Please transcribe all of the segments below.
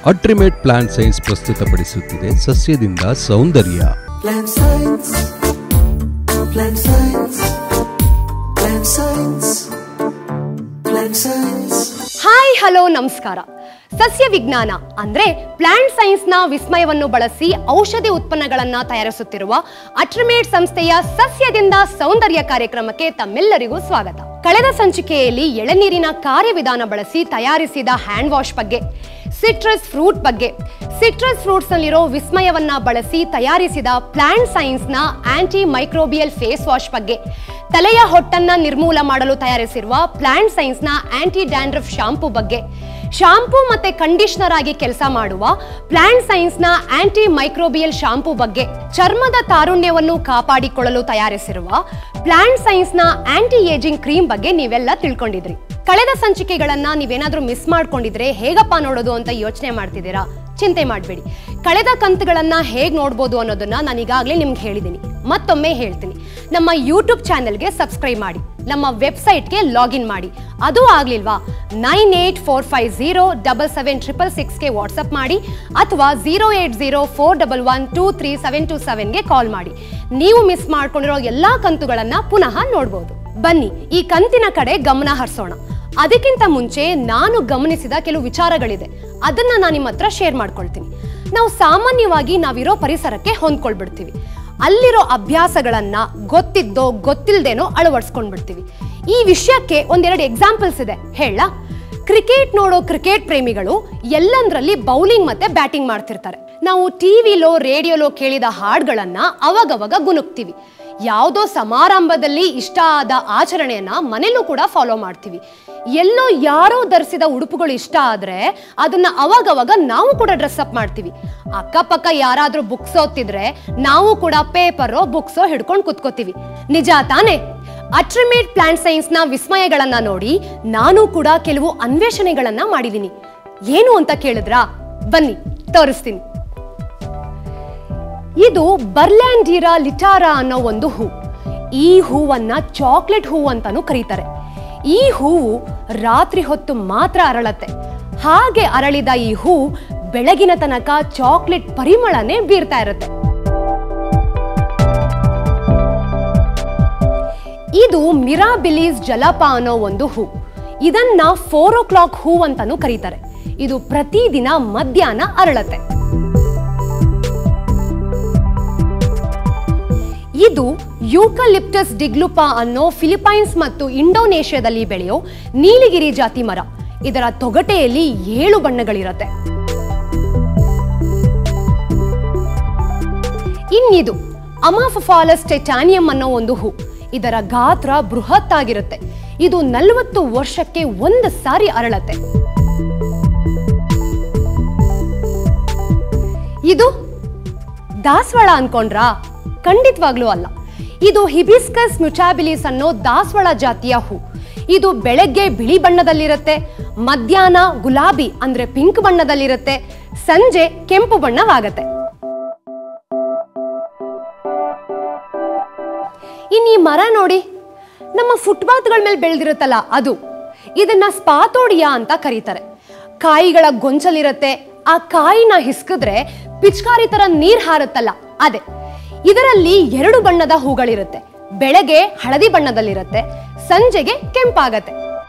ಅಟ್ರಿಮೇಟ್ plant science ಪ್ರಸ್ತುತಪಡಿಸುತ್ತಿದೆ ಸಸ್ಯದಿಂದ ಸೌಂದರ್ಯ Plant science. Plant science. Plant science. Plant science. Hi hello ನಮಸ್ಕಾರ ಸಸ್ಯ ವಿಜ್ಞಾನ ಅಂದ್ರೆ ಪ್ಲಾಂಟ್ ಸೈನ್ಸ್ ನ ವಿಸ್ಮಯವನ್ನು ಬಳಸಿ ಔಷಧಿ ಉತ್ಪನ್ನಗಳನ್ನ ತಯಾರಿಸುತ್ತಿರುವ ಅಟ್ರಿಮೇಟ್ ಸಂಸ್ಥೆಯ ಸಸ್ಯದಿಂದ ಸೌಂದರ್ಯ ಕಾರ್ಯಕ್ರಮಕ್ಕೆ ತಮ್ಮೆಲ್ಲರಿಗೂ ಸ್ವಾಗತ ಕಳೆದ ಸಂಚಿಕೆಯಲ್ಲಿ ಎಳನೀರಿನ ಕಾರ್ಯವಿಧಾನ ಬಳಸಿ ತಯಾರಿಸಿದ ಹ್ಯಾಂಡ್ ವಾಶ್ ಬಗ್ಗೆ ಸಿಟ್ರಸ್ ಫ್ರೂಟ್ ಬಗ್ಗೆ ಸಿಟ್ರಸ್ ಫ್ರೂಟ್ಸ್ ನಲ್ಲಿರೋ ವಿಸ್ಮಯವನ್ನ ಬಳಸಿ ತಯಾರಿಸಿದ ಪ್ಲಾಂಟ್ ಸೈನ್ಸ್ ನ ಆಂಟಿ ಮೈಕ್ರೋಬಿಯಲ್ ಫೇಸ್ ವಾಶ್ ಬಗ್ಗೆ ತಲೆಯ ಹೊಟ್ಟನ್ನ ನಿರ್ಮೂಲ ಮಾಡಲು ತಯಾರಿಸಿರುವ ಪ್ಲಾಂಟ್ ಸೈನ್ಸ್ ನ ಆಂಟಿ ಡ್ಯಾಂಡ್ರಫ್ ಶಾಂಪೂ ಬಗ್ಗೆ ಶಾಂಪೂ ಮತ್ತೆ ಕಂಡೀಷನರ್ ಆಗಿ ಕೆಲಸ ಮಾಡುವ ಪ್ಲಾಂಟ್ ಸೈನ್ಸ್ ನ ಆಂಟಿ ಮೈಕ್ರೋಬಿಯಲ್ ಶಾಂಪೂ ಬಗ್ಗೆ ಚರ್ಮದ ತಾರುಣ್ಯವನ್ನು ಕಾಪಾಡಿಕೊಳ್ಳಲು ತಯಾರಿಸಿರುವ ಪ್ಲಾಂಟ್ ಸೈನ್ಸ್ ನ ಆಂಟಿ ಏಜಿಂಗ್ ಕ್ರೀಮ್ ಬಗ್ಗೆ ನೀವೆಲ್ಲ ತಿಳ್ಕೊಂಡಿದ್ರಿ ಕಳೆದ ಸಂಚಿಕೆಗಳನ್ನ ನೀವೇನಾದ್ರೂ ಮಿಸ್ ಮಾಡ್ಕೊಂಡಿದ್ರೆ ಹೇಗಪ್ಪ ನೋಡೋದು ಅಂತ ಯೋಚನೆ ಮಾಡ್ತಿದ್ದೀರಾ ಚಿಂತೆ ಮಾಡಬೇಡಿ ಕಳೆದ ಕಂತುಗಳನ್ನ ಹೇಗ್ ನೋಡ್ಬೋದು ಅನ್ನೋದನ್ನ ನಾನು ಈಗಾಗಲೇ ನಿಮ್ಗೆ ಹೇಳಿದ್ದೀನಿ ಮತ್ತೊಮ್ಮೆ ಹೇಳ್ತೀನಿ ನಮ್ಮ ಯೂಟ್ಯೂಬ್ ಚಾನೆಲ್ಗೆ ಸಬ್ಸ್ಕ್ರೈಬ್ ಮಾಡಿ ನಮ್ಮ ವೆಬ್ಸೈಟ್ಗೆ ಲಾಗಿನ್ ಮಾಡಿ ಅದು ಆಗ್ಲಿಲ್ವಾ nine eight four five zero double seven triple ಸಿಕ್ಸ್ಗೆ ವಾಟ್ಸಪ್ ಮಾಡಿ ಅಥವಾ zero eight zero four double one two three seven two ಸೆವೆನ್ಗೆ ಕಾಲ್ ಮಾಡಿ ನೀವು ಮಿಸ್ ಮಾಡ್ಕೊಂಡಿರೋ ಎಲ್ಲಾ ಕಂತುಗಳನ್ನ ಪುನಃ ನೋಡ್ಬೋದು ಬನ್ನಿ ಈ ಕಂತಿನ ಕಡೆ ಗಮನ ಹರಿಸೋಣ ಅದಕ್ಕಿಂತ ಮುಂಚೆ ನಾನು ಗಮನಿಸಿದ ಕೆಲವು ವಿಚಾರಗಳಿದೆ ಅದನ್ನ ನಾನು ನಿಮ್ಮ ಹತ್ರ ಶೇರ್ ಮಾಡ್ಕೊಳ್ತೀನಿ ನಾವು ಸಾಮಾನ್ಯವಾಗಿ ನಾವಿರೋ ಪರಿಸರಕ್ಕೆ ಹೊಂದ್ಕೊಳ್ಬಿಡ್ತೀವಿ ಅಲ್ಲಿರೋ ಅಭ್ಯಾಸಗಳನ್ನ ಗೊತ್ತಿದ್ದೋ ಗೊತ್ತಿಲ್ದೇನೋ ಅಳವಡಿಸ್ಕೊಂಡ್ಬಿಡ್ತೀವಿ ಈ ವಿಷಯಕ್ಕೆ ಒಂದೆರಡು ಎಕ್ಸಾಂಪಲ್ಸ್ ಇದೆ ಹೇಳ ಕ್ರಿಕೆಟ್ ನೋಡೋ ಕ್ರಿಕೆಟ್ ಪ್ರೇಮಿಗಳು ಎಲ್ಲಂದ್ರಲ್ಲಿ ಬೌಲಿಂಗ್ ಮತ್ತೆ ಬ್ಯಾಟಿಂಗ್ ಮಾಡ್ತಿರ್ತಾರೆ ನಾವು ಟಿವಿಲೋ ರೇಡಿಯೋಲೋ ಕೇಳಿದ ಹಾಡ್ಗಳನ್ನ ಅವಾಗವಾಗ ಗುನುಕ್ತೀವಿ ಯಾವುದೋ ಸಮಾರಂಭದಲ್ಲಿ ಇಷ್ಟ ಆದ ಆಚರಣೆಯನ್ನ ಮನೇಲೂ ಕೂಡ ಫಾಲೋ ಮಾಡ್ತೀವಿ ಎಲ್ಲೋ ಯಾರೋ ಧರಿಸಿದ ಉಡುಪುಗಳು ಇಷ್ಟ ಆದ್ರೆ ಅದನ್ನ ಅವಾಗವಾಗ ನಾವು ಕೂಡ ಡ್ರೆಸ್ ಅಪ್ ಮಾಡ್ತೀವಿ ಅಕ್ಕಪಕ್ಕ ಯಾರಾದ್ರೂ ಬುಕ್ಸ್ ಓದ್ತಿದ್ರೆ ನಾವು ಕೂಡ ಪೇಪರೋ ಬುಕ್ಸೋ ಹಿಡ್ಕೊಂಡು ಕುತ್ಕೋತೀವಿ ನಿಜ ತಾನೇ ಅಟ್ರಿಮೇಟ್ ಪ್ಲಾಂಟ್ ಸೈನ್ಸ್ ನ ವಿಸ್ಮಯಗಳನ್ನ ನೋಡಿ ನಾನು ಕೂಡ ಕೆಲವು ಅನ್ವೇಷಣೆಗಳನ್ನ ಮಾಡಿದೀನಿ ಏನು ಅಂತ ಕೇಳಿದ್ರಾ ಬನ್ನಿ ತೋರಿಸ್ತೀನಿ ಇದು ಬರ್ಲ್ಯಾಂಡೀರಾ ಲಿಟಾರಾ ಅನ್ನೋ ಒಂದು ಹೂ ಈ ಹೂವನ್ನ ಚಾಕ್ಲೇಟ್ ಹೂ ಅಂತಾನೂ ಕರೀತಾರೆ ಈ ಹೂವು ರಾತ್ರಿ ಹೊತ್ತು ಮಾತ್ರ ಅರಳತ್ತೆ ಹಾಗೆ ಅರಳಿದ ಈ ಹೂ ಬೆಳಗಿನ ತನಕ ಚಾಕ್ಲೇಟ್ ಪರಿಮಳನೇ ಬೀರ್ತಾ ಇರುತ್ತೆ ಇದು ಮಿರಾಬಿಲೀಸ್ ಜಲಪ ಅನ್ನೋ ಒಂದು ಹೂ ಇದನ್ನ ಫೋರ್ ಓ ಕ್ಲಾಕ್ ಹೂ ಅಂತಾನೂ ಕರೀತಾರೆ ಇದು ಪ್ರತಿದಿನ ಮಧ್ಯಾಹ್ನ ಅರಳತ್ತೆ ಇದು ಯೂಕಲಿಪ್ಟಸ್ ಡಿಗ್ಲುಪಾ ಅನ್ನೋ ಫಿಲಿಪೈನ್ಸ್ ಮತ್ತು ಇಂಡೋನೇಷ್ಯಾದಲ್ಲಿ ಬೆಳೆಯೋ ನೀಲಗಿರಿ ಜಾತಿ ಮರ ಇದರ ತೊಗಟೆಯಲ್ಲಿ ಏಳು ಬಣ್ಣಗಳಿರತ್ತೆ ಇನ್ನಿದು ಅಮಾಫಾಲಸ್ ಟೆಟಾನಿಯಂ ಅನ್ನೋ ಒಂದು ಹೂ ಇದರ ಗಾತ್ರ ಬೃಹತ್ ಆಗಿರುತ್ತೆ ಇದು ನಲವತ್ತು ವರ್ಷಕ್ಕೆ ಒಂದು ಸಾರಿ ಅರಳತ್ತೆ ಇದು ದಾಸವಾಳ ಅನ್ಕೊಂಡ್ರಾ ಖಂಡಿತವಾಗ್ಲೂ ಅಲ್ಲ ಇದು ಹಿಬಿಸ್ಕಸ್ ಮ್ಯುಚಾಬಿಲಿಸ್ ಅನ್ನೋ ದಾಸವಾಳ ಜಾತಿಯ ಹೂ ಇದು ಬೆಳಗ್ಗೆ ಬಿಳಿ ಬಣ್ಣದಲ್ಲಿರುತ್ತೆ ಮಧ್ಯಾಹ್ನ ಗುಲಾಬಿ ಅಂದ್ರೆ ಪಿಂಕ್ ಬಣ್ಣದಲ್ಲಿರುತ್ತೆ ಸಂಜೆ ಕೆಂಪು ಬಣ್ಣವಾಗತ್ತೆ ಇನ್ನು ಈ ಮರ ನೋಡಿ ನಮ್ಮ ಫುಟ್ಪಾತ್ಗಳ ಮೇಲೆ ಬೆಳೆದಿರುತ್ತಲ್ಲ ಅದು ಇದನ್ನ ಸ್ಪಾತೋಡಿಯಾ ಅಂತ ಕರೀತಾರೆ ಕಾಯಿಗಳ ಗೊಂಚಲಿರುತ್ತೆ ಆ ಕಾಯಿನ ಹಿಸ್ಕಿದ್ರೆ ಪಿಚ್ಕಾರಿ ತರ ನೀರ್ ಹಾರುತ್ತಲ್ಲ ಅದೇ ಇದರಲ್ಲಿ ಎರಡು ಬಣ್ಣದ ಹೂಗಳಿರುತ್ತೆ ಬೆಳಗ್ಗೆ ಹಳದಿ ಬಣ್ಣದಲ್ಲಿರುತ್ತೆ ಸಂಜೆಗೆ ಕೆಂಪಾಗತ್ತೆ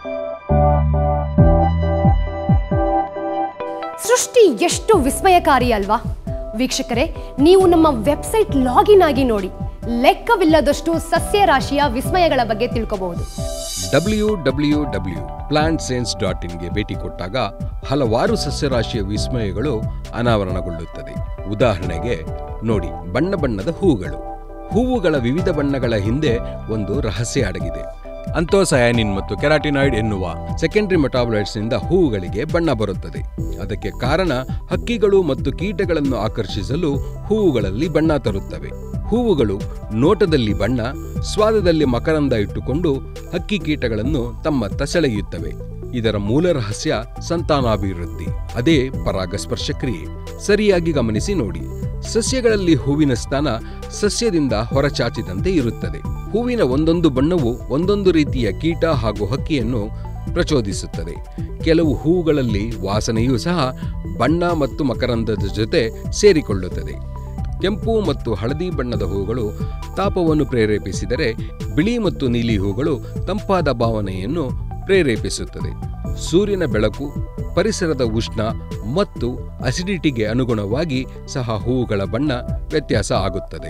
ಸೃಷ್ಟಿ ಎಷ್ಟು ವಿಸ್ಮಯಕಾರಿ ಅಲ್ವಾ ವೀಕ್ಷಕರೇ ನೀವು ನಮ್ಮ ವೆಬ್ಸೈಟ್ ಲಾಗಿನ್ ಆಗಿ ನೋಡಿ ಲೆಕ್ಕವಿಲ್ಲದಷ್ಟು ಸಸ್ಯ ರಾಶಿಯ ವಿಸ್ಮಯಗಳ ಬಗ್ಗೆ ತಿಳ್ಕೋಬಹುದು W W W plant science dot ಇನ್ಗೆ ಭೇಟಿ ಕೊಟ್ಟಾಗ ಹಲವಾರು ಸಸ್ಯರಾಶಿಯ ವಿಸ್ಮಯಗಳು ಅನಾವರಣಗೊಳ್ಳುತ್ತದೆ ಉದಾಹರಣೆಗೆ ನೋಡಿ ಬಣ್ಣ ಬಣ್ಣದ ಹೂಗಳು ಹೂವುಗಳ ವಿವಿಧ ಬಣ್ಣಗಳ ಹಿಂದೆ ಒಂದು ರಹಸ್ಯ ಅಡಗಿದೆ ಅಂತೋಸಯಾನಿನ್ ಮತ್ತು ಕೆರಾಟಿನಾಯ್ಡ್ ಎನ್ನುವ ಸೆಕೆಂಡರಿ ಮೆಟಾಬಲೈಟ್ಸ್ ನಿಂದ ಹೂವುಗಳಿಗೆ ಬಣ್ಣ ಬರುತ್ತದೆ ಅದಕ್ಕೆ ಕಾರಣ ಹಕ್ಕಿಗಳು ಮತ್ತು ಕೀಟಗಳನ್ನು ಆಕರ್ಷಿಸಲು ಹೂವುಗಳಲ್ಲಿ ಬಣ್ಣ ತರುತ್ತವೆ ಹೂವುಗಳು ನೋಟದಲ್ಲಿ ಬಣ್ಣ ಸ್ವಾದದಲ್ಲಿ ಮಕರಂದ ಇಟ್ಟುಕೊಂಡು ಹಕ್ಕಿ ಕೀಟಗಳನ್ನು ತಮ್ಮತ್ತ ಸೆಳೆಯುತ್ತವೆ ಇದರ ಮೂಲ ರಹಸ್ಯ ಸಂತಾನಾಭಿವೃದ್ಧಿ ಅದೇ ಪರಾಗಸ್ಪರ್ಶ ಕ್ರಿಯೆ ಸರಿಯಾಗಿ ಗಮನಿಸಿ ನೋಡಿ ಸಸ್ಯಗಳಲ್ಲಿ ಹೂವಿನ ಸ್ಥಾನ ಸಸ್ಯದಿಂದ ಹೊರಚಾಚಿದಂತೆ ಇರುತ್ತದೆ ಹೂವಿನ ಒಂದೊಂದು ಬಣ್ಣವು ಒಂದೊಂದು ರೀತಿಯ ಕೀಟ ಹಾಗೂ ಹಕ್ಕಿಯನ್ನು ಪ್ರಚೋದಿಸುತ್ತದೆ ಕೆಲವು ಹೂಗಳಲ್ಲಿ ವಾಸನೆಯೂ ಸಹ ಬಣ್ಣ ಮತ್ತು ಮಕರಂದದ ಜೊತೆ ಸೇರಿಕೊಳ್ಳುತ್ತದೆ ಕೆಂಪು ಮತ್ತು ಹಳದಿ ಬಣ್ಣದ ಹೂಗಳು ತಾಪವನ್ನು ಪ್ರೇರೇಪಿಸಿದರೆ ಬಿಳಿ ಮತ್ತು ನೀಲಿ ಹೂಗಳು ತಂಪಾದ ಭಾವನೆಯನ್ನು ಪ್ರೇರೇಪಿಸುತ್ತದೆ ಸೂರ್ಯನ ಬೆಳಕು ಪರಿಸರದ ಉಷ್ಣ ಮತ್ತು ಅಸಿಡಿಟಿಗೆ ಅನುಗುಣವಾಗಿ ಸಹ ಹೂವುಗಳ ಬಣ್ಣ ವ್ಯತ್ಯಾಸ ಆಗುತ್ತದೆ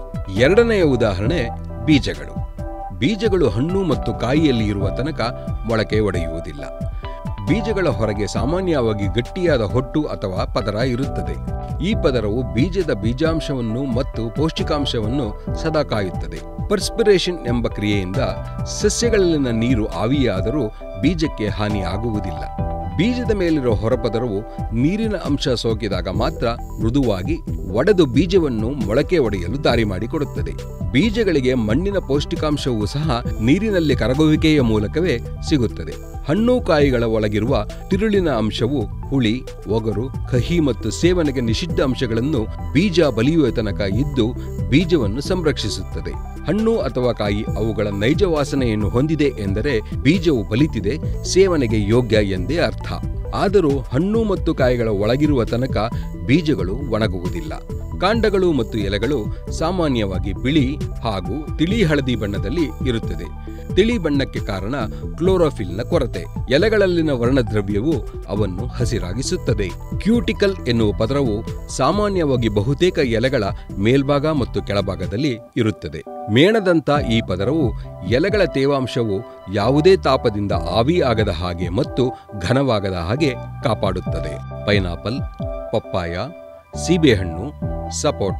ಎರಡನೆಯ ಉದಾಹರಣೆ ಬೀಜಗಳು ಬೀಜಗಳು ಹಣ್ಣು ಮತ್ತು ಕಾಯಿಯಲ್ಲಿ ಇರುವ ತನಕ ಮೊಳಕೆ ಒಡೆಯುವುದಿಲ್ಲ ಬೀಜಗಳ ಹೊರಗೆ ಸಾಮಾನ್ಯವಾಗಿ ಗಟ್ಟಿಯಾದ ಹೊಟ್ಟು ಅಥವಾ ಪದರ ಇರುತ್ತದೆ ಈ ಪದರವು ಬೀಜದ ಬೀಜಾಂಶವನ್ನು ಮತ್ತು ಪೌಷ್ಟಿಕಾಂಶವನ್ನು ಸದಾ ಕಾಯುತ್ತದೆ ಪರ್ಸ್ಪಿರೇಷನ್ ಎಂಬ ಕ್ರಿಯೆಯಿಂದ ಸಸ್ಯಗಳಲ್ಲಿನ ನೀರು ಆವಿಯಾದರೂ ಬೀಜಕ್ಕೆ ಹಾನಿ ಆಗುವುದಿಲ್ಲ ಬೀಜದ ಮೇಲಿರೋ ಹೊರಪದರವು ನೀರಿನ ಅಂಶ ಸೋಕಿದಾಗ ಮಾತ್ರ ಮೃದುವಾಗಿ ಒಡೆದು ಬೀಜವನ್ನು ಮೊಳಕೆ ಒಡೆಯಲು ದಾರಿ ಮಾಡಿಕೊಡುತ್ತದೆ ಬೀಜಗಳಿಗೆ ಮಣ್ಣಿನ ಪೌಷ್ಟಿಕಾಂಶವೂ ಸಹ ನೀರಿನಲ್ಲಿ ಕರಗುವಿಕೆಯ ಮೂಲಕವೇ ಸಿಗುತ್ತದೆ ಹಣ್ಣು ಕಾಯಿಗಳ ಒಳಗಿರುವ ತಿರುಳಿನ ಅಂಶವು ಹುಳಿ ಒಗರು ಕಹಿ ಮತ್ತು ಸೇವನೆಗೆ ನಿಷಿದ್ಧ ಅಂಶಗಳನ್ನು ಬೀಜ ಬಲಿಯುವ ತನಕ ಇದ್ದು ಬೀಜವನ್ನು ಸಂರಕ್ಷಿಸುತ್ತದೆ ಹಣ್ಣು ಅಥವಾ ಕಾಯಿ ಅವುಗಳ ನೈಜ ವಾಸನೆಯನ್ನು ಹೊಂದಿದೆ ಎಂದರೆ ಬೀಜವು ಬಲಿತಿದೆ ಸೇವನೆಗೆ ಯೋಗ್ಯ ಎಂದೇ ಅರ್ಥ ಆದರೂ ಹಣ್ಣು ಮತ್ತು ಕಾಯಿಗಳ ಒಳಗಿರುವ ತನಕ ಬೀಜಗಳು ಒಣಗುವುದಿಲ್ಲ ಕಾಂಡಗಳು ಮತ್ತು ಎಲೆಗಳು ಸಾಮಾನ್ಯವಾಗಿ ಬಿಳಿ ಹಾಗೂ ತಿಳಿ ಹಳದಿ ಬಣ್ಣದಲ್ಲಿ ಇರುತ್ತದೆ ತಿಳಿ ಬಣ್ಣಕ್ಕೆ ಕಾರಣ ಕ್ಲೋರೋಫಿಲ್ನ ಕೊರತೆ ಎಲೆಗಳಲ್ಲಿನ ವರ್ಣದ್ರವ್ಯವು ಅವನ್ನು ಹಸಿರಾಗಿಸುತ್ತದೆ ಕ್ಯೂಟಿಕಲ್ ಎನ್ನುವ ಪದರವು ಸಾಮಾನ್ಯವಾಗಿ ಬಹುತೇಕ ಎಲೆಗಳ ಮೇಲ್ಭಾಗ ಮತ್ತು ಕೆಳಭಾಗದಲ್ಲಿ ಇರುತ್ತದೆ ಮೇಣದಂತ ಈ ಪದರವು ಎಲೆಗಳ ತೇವಾಂಶವು ಯಾವುದೇ ತಾಪದಿಂದ ಆವಿ ಆಗದ ಹಾಗೆ ಮತ್ತು ಘನವಾಗದ ಹಾಗೆ ಕಾಪಾಡುತ್ತದೆ ಪೈನಾಪಲ್ ಪಪ್ಪಾಯ ಸೀಬೆಹಣ್ಣು ಸಪೋಟ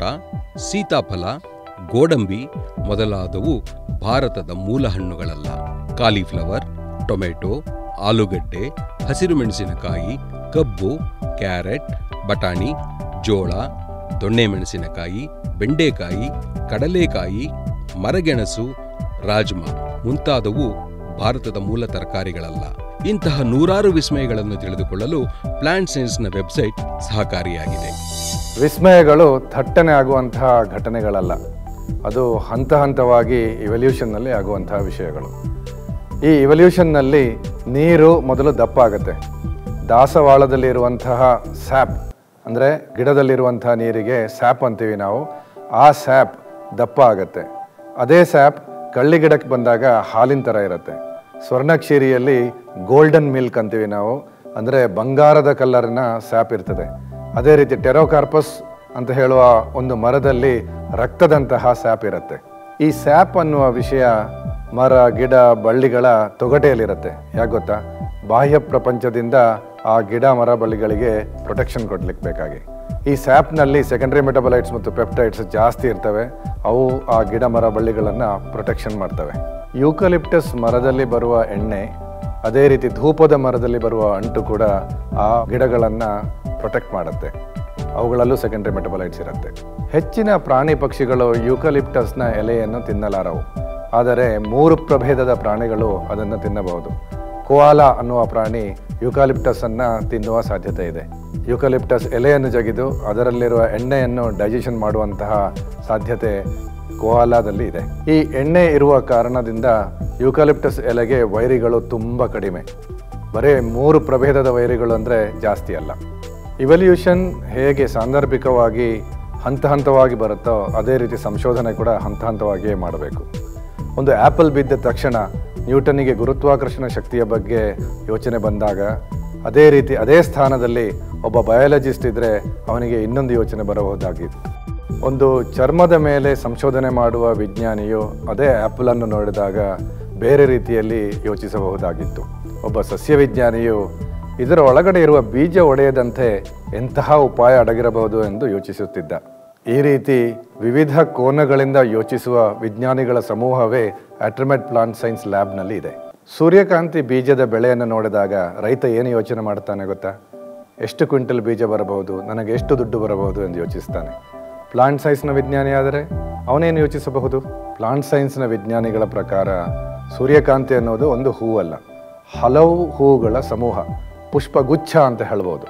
ಸೀತಾಫಲ ಗೋಡಂಬಿ ಮೊದಲಾದವು ಭಾರತದ ಮೂಲ ಹಣ್ಣುಗಳಲ್ಲ ಕಾಲಿಫ್ಲವರ್ ಟೊಮೆಟೊ ಆಲೂಗಡ್ಡೆ ಹಸಿರು ಮೆಣಸಿನಕಾಯಿ ಕಬ್ಬು ಕ್ಯಾರೆಟ್ ಬಟಾಣಿ ಜೋಳ ದೊಣ್ಣೆ ಮೆಣಸಿನಕಾಯಿ ಬೆಂಡೆಕಾಯಿ ಕಡಲೆಕಾಯಿ ಮರಗೆಣಸು ರಾಜ್ಮಾ ಮುಂತಾದವು ಭಾರತದ ಮೂಲ ತರಕಾರಿಗಳಲ್ಲ ಇಂತಹ ನೂರಾರು ವಿಸ್ಮಯಗಳನ್ನು ತಿಳಿದುಕೊಳ್ಳಲು ಪ್ಲಾಂಟ್ ಸೈನ್ಸ್ನ ವೆಬ್ಸೈಟ್ ಸಹಕಾರಿಯಾಗಿದೆ ವಿಸ್ಮಯಗಳು ಥಟ್ಟನೆ ಆಗುವಂತಹ ಘಟನೆಗಳಲ್ಲ ಅದು ಹಂತ ಹಂತವಾಗಿ ಇವಲ್ಯೂಷನ್ನಲ್ಲಿ ಆಗುವಂತಹ ವಿಷಯಗಳು ಈ ಇವಲ್ಯೂಷನ್ನಲ್ಲಿ ನೀರು ಮೊದಲು ದಪ್ಪ ಆಗುತ್ತೆ ದಾಸವಾಳದಲ್ಲಿ ಇರುವಂತಹ ಸ್ಯಾಪ್ ಅಂದರೆ ಗಿಡದಲ್ಲಿರುವಂತಹ ನೀರಿಗೆ ಸ್ಯಾಪ್ ಅಂತೀವಿ ನಾವು ಆ ಸ್ಯಾಪ್ ದಪ್ಪ ಆಗುತ್ತೆ ಅದೇ ಸ್ಯಾಪ್ ಕಳ್ಳಿ ಗಿಡಕ್ಕೆ ಬಂದಾಗ ಹಾಲಿನ ಥರ ಇರುತ್ತೆ ಸ್ವರ್ಣಕ್ಷೀರಿಯಲ್ಲಿ ಗೋಲ್ಡನ್ ಮಿಲ್ಕ್ ಅಂತೀವಿ ನಾವು ಅಂದರೆ ಬಂಗಾರದ ಕಲ್ಲರಿನ ಸ್ಯಾಪ್ ಇರ್ತದೆ ಅದೇ ರೀತಿ ಟೆರೋಕಾರ್ಪಸ್ ಅಂತ ಹೇಳುವ ಒಂದು ಮರದಲ್ಲಿ ರಕ್ತದಂತಹ ಸ್ಯಾಪ್ ಇರುತ್ತೆ ಈ ಸ್ಯಾಪ್ ಅನ್ನುವ ವಿಷಯ ಮರ ಗಿಡ ಬಳ್ಳಿಗಳ ತೊಗಟೆಯಲ್ಲಿರುತ್ತೆ ಯಾಕೆ ಗೊತ್ತಾ ಬಾಹ್ಯ ಪ್ರಪಂಚದಿಂದ ಆ ಗಿಡ ಮರ ಬಳ್ಳಿಗಳಿಗೆ ಪ್ರೊಟೆಕ್ಷನ್ ಕೊಡ್ಲಿಕ್ಕೆ ಬೇಕಾಗಿ ಈ ಸ್ಯಾಪ್ನಲ್ಲಿ ಸೆಕೆಂಡರಿ ಮೆಟಬಲೈಟ್ಸ್ ಮತ್ತು ಪೆಪ್ಟೈಡ್ಸ್ ಜಾಸ್ತಿ ಇರ್ತವೆ ಅವು ಆ ಗಿಡ ಮರ ಬಳ್ಳಿಗಳನ್ನು ಪ್ರೊಟೆಕ್ಷನ್ ಮಾಡ್ತವೆ ಯೂಕಲಿಪ್ಟಸ್ ಮರದಲ್ಲಿ ಬರುವ ಎಣ್ಣೆ ಅದೇ ರೀತಿ ಧೂಪದ ಮರದಲ್ಲಿ ಬರುವ ಅಂಟು ಕೂಡ ಆ ಗಿಡಗಳನ್ನು ಪ್ರೊಟೆಕ್ಟ್ ಮಾಡುತ್ತೆ ಅವುಗಳಲ್ಲೂ ಸೆಕೆಂಡರಿ ಮೆಟಬಲೈಟ್ಸ್ ಇರುತ್ತೆ ಹೆಚ್ಚಿನ ಪ್ರಾಣಿ ಪಕ್ಷಿಗಳು ಯೂಕಲಿಪ್ಟಸ್ನ ಎಲೆಯನ್ನು ತಿನ್ನಲಾರವು ಆದರೆ ಮೂರು ಪ್ರಭೇದದ ಪ್ರಾಣಿಗಳು ಅದನ್ನು ತಿನ್ನಬಹುದು ಕೋಆಲ ಅನ್ನುವ ಪ್ರಾಣಿ ಯೂಕಾಲಿಪ್ಟಸ್ ಅನ್ನ ತಿನ್ನುವ ಸಾಧ್ಯತೆ ಇದೆ ಯೂಕಲಿಪ್ಟಸ್ ಎಲೆಯನ್ನು ಜಗಿದು ಅದರಲ್ಲಿರುವ ಎಣ್ಣೆಯನ್ನು ಡೈಜೆಷನ್ ಮಾಡುವಂತಹ ಸಾಧ್ಯತೆ ಕೋಆಲಾದಲ್ಲಿ ಇದೆ ಈ ಎಣ್ಣೆ ಇರುವ ಕಾರಣದಿಂದ ಯೂಕಲಿಪ್ಟಸ್ ಎಲೆಗೆ ವೈರಿಗಳು ತುಂಬ ಕಡಿಮೆ ಬರೀ ಮೂರು ಪ್ರಭೇದದ ವೈರಿಗಳು ಅಂದರೆ ಜಾಸ್ತಿ ಅಲ್ಲ ಇವಲ್ಯೂಷನ್ ಹೇಗೆ ಸಾಂದರ್ಭಿಕವಾಗಿ ಹಂತ ಹಂತವಾಗಿ ಬರುತ್ತೋ ಅದೇ ರೀತಿ ಸಂಶೋಧನೆ ಕೂಡ ಹಂತ ಹಂತವಾಗಿಯೇ ಮಾಡಬೇಕು ಒಂದು ಆ್ಯಪಲ್ ಬಿದ್ದ ತಕ್ಷಣ ನ್ಯೂಟನ್ನಿಗೆ ಗುರುತ್ವಾಕರ್ಷಣ ಶಕ್ತಿಯ ಬಗ್ಗೆ ಯೋಚನೆ ಬಂದಾಗ ಅದೇ ರೀತಿ ಅದೇ ಸ್ಥಾನದಲ್ಲಿ ಒಬ್ಬ ಬಯಾಲಜಿಸ್ಟ್ ಇದ್ದರೆ ಅವನಿಗೆ ಇನ್ನೊಂದು ಯೋಚನೆ ಬರಬಹುದಾಗಿತ್ತು ಒಂದು ಚರ್ಮದ ಮೇಲೆ ಸಂಶೋಧನೆ ಮಾಡುವ ವಿಜ್ಞಾನಿಯು ಅದೇ ಆ್ಯಪಲನ್ನು ನೋಡಿದಾಗ ಬೇರೆ ರೀತಿಯಲ್ಲಿ ಯೋಚಿಸಬಹುದಾಗಿತ್ತು ಒಬ್ಬ ಸಸ್ಯವಿಜ್ಞಾನಿಯು ಇದರ ಒಳಗಡೆ ಇರುವ ಬೀಜ ಒಡೆಯದಂತೆ ಎಂತಹ ಉಪಾಯ ಅಡಗಿರಬಹುದು ಎಂದು ಯೋಚಿಸುತ್ತಿದ್ದ ಈ ರೀತಿ ವಿವಿಧ ಕೋನಗಳಿಂದ ಯೋಚಿಸುವ ವಿಜ್ಞಾನಿಗಳ ಸಮೂಹವೇ ಅಟ್ರಮೆಟ್ ಪ್ಲಾಂಟ್ ಸೈನ್ಸ್ ಲ್ಯಾಬ್ನಲ್ಲಿ ಇದೆ ಸೂರ್ಯಕಾಂತಿ ಬೀಜದ ಬೆಳೆಯನ್ನು ನೋಡಿದಾಗ ರೈತ ಏನು ಯೋಚನೆ ಮಾಡ್ತಾನೆ ಗೊತ್ತಾ ಎಷ್ಟು ಕ್ವಿಂಟಲ್ ಬೀಜ ಬರಬಹುದು ನನಗೆ ಎಷ್ಟು ದುಡ್ಡು ಬರಬಹುದು ಎಂದು ಯೋಚಿಸ್ತಾನೆ ಪ್ಲಾಂಟ್ ಸೈನ್ಸ್ನ ವಿಜ್ಞಾನಿ ಆದರೆ ಅವನೇನು ಯೋಚಿಸಬಹುದು ಪ್ಲಾಂಟ್ ಸೈನ್ಸ್ನ ವಿಜ್ಞಾನಿಗಳ ಪ್ರಕಾರ ಸೂರ್ಯಕಾಂತಿ ಅನ್ನೋದು ಒಂದು ಹೂವಲ್ಲ ಹಲವು ಹೂವುಗಳ ಸಮೂಹ ಪುಷ್ಪಗುಚ್ಛ ಅಂತ ಹೇಳ್ಬೋದು